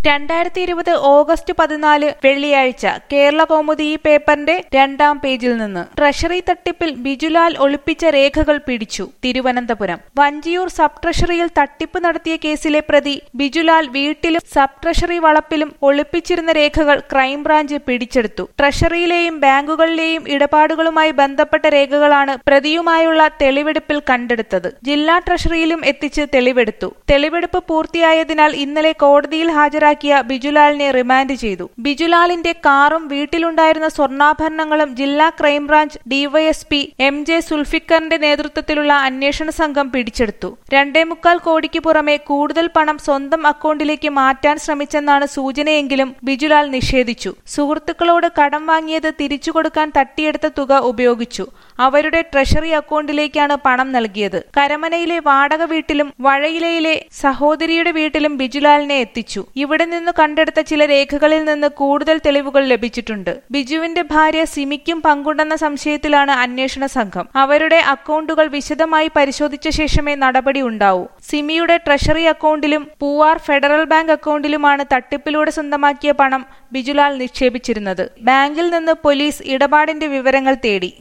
രണ്ടായിരത്തി ഇരുപത് ഓഗസ്റ്റ് പതിനാല് വെള്ളിയാഴ്ച കേരള കൗമുദി ഈ പേപ്പറിന്റെ രണ്ടാം പേജിൽ നിന്ന് ട്രഷറി തട്ടിപ്പിൽ ബിജുലാൽ ഒളിപ്പിച്ച രേഖകൾ പിടിച്ചു തിരുവനന്തപുരം വഞ്ചിയൂർ സബ് ട്രഷറിയിൽ തട്ടിപ്പ് നടത്തിയ കേസിലെ പ്രതി ബിജുലാൽ വീട്ടിലും സബ് ട്രഷറി വളപ്പിലും ഒളിപ്പിച്ചിരുന്ന രേഖകൾ ക്രൈംബ്രാഞ്ച് പിടിച്ചെടുത്തു ട്രഷറിയിലെയും ബാങ്കുകളിലെയും ഇടപാടുകളുമായി ബന്ധപ്പെട്ട രേഖകളാണ് പ്രതിയുമായുള്ള തെളിവെടുപ്പിൽ കണ്ടെടുത്തത് ജില്ലാ ട്രഷറിയിലും എത്തിച്ച് തെളിവെടുത്തു തെളിവെടുപ്പ് പൂർത്തിയായതിനാൽ ഇന്നലെ കോടതിയിൽ ഹാജരാക്കിയ ബിജുലാലിനെ റിമാൻഡ് ചെയ്തു ബിജുലാലിന്റെ കാറും വീട്ടിലുണ്ടായിരുന്ന സ്വർണ്ണാഭരണങ്ങളും ജില്ലാ ക്രൈംബ്രാഞ്ച് ഡിവൈഎസ്പി എം ജെ സുൽഫിക്കറിന്റെ നേതൃത്വത്തിലുള്ള അന്വേഷണ സംഘം പിടിച്ചെടുത്തു രണ്ടേ മുക്കാൽ കോടിക്ക് പുറമെ കൂടുതൽ പണം സ്വന്തം അക്കൗണ്ടിലേക്ക് മാറ്റാൻ ശ്രമിച്ചെന്നാണ് സൂചനയെങ്കിലും ബിജുലാൽ നിഷേധിച്ചു സുഹൃത്തുക്കളോട് കടം വാങ്ങിയത് തിരിച്ചു കൊടുക്കാൻ തട്ടിയെടുത്ത തുക ഉപയോഗിച്ചു അവരുടെ ട്രഷറി അക്കൗണ്ടിലേക്കാണ് പണം നൽകിയത് കരമനയിലെ വാടക വീട്ടിലും വഴയിലയിലെ സഹോദരിയുടെ വീട്ടിലും ബിജുലാലിനെ എത്തിച്ചു ഇവിടെ നിന്ന് കണ്ടെടുത്ത ചില രേഖകളിൽ നിന്ന് കൂടുതൽ തെളിവുകൾ ലഭിച്ചിട്ടുണ്ട് ബിജുവിന്റെ ഭാര്യ സിമിക്കും പങ്കുണ്ടെന്ന സംശയത്തിലാണ് അന്വേഷണ സംഘം അവരുടെ അക്കൗണ്ടുകൾ വിശദമായി പരിശോധിച്ച ശേഷമേ നടപടി ഉണ്ടാവൂ സിമിയുടെ ട്രഷറി അക്കൗണ്ടിലും പൂവാർ ഫെഡറൽ ബാങ്ക് അക്കൗണ്ടിലുമാണ് തട്ടിപ്പിലൂടെ സ്വന്തമാക്കിയ പണം ബിജുലാൽ നിക്ഷേപിച്ചിരുന്നത് ബാങ്കിൽ നിന്ന് പോലീസ് ഇടപാടിന്റെ വിവരങ്ങൾ തേടി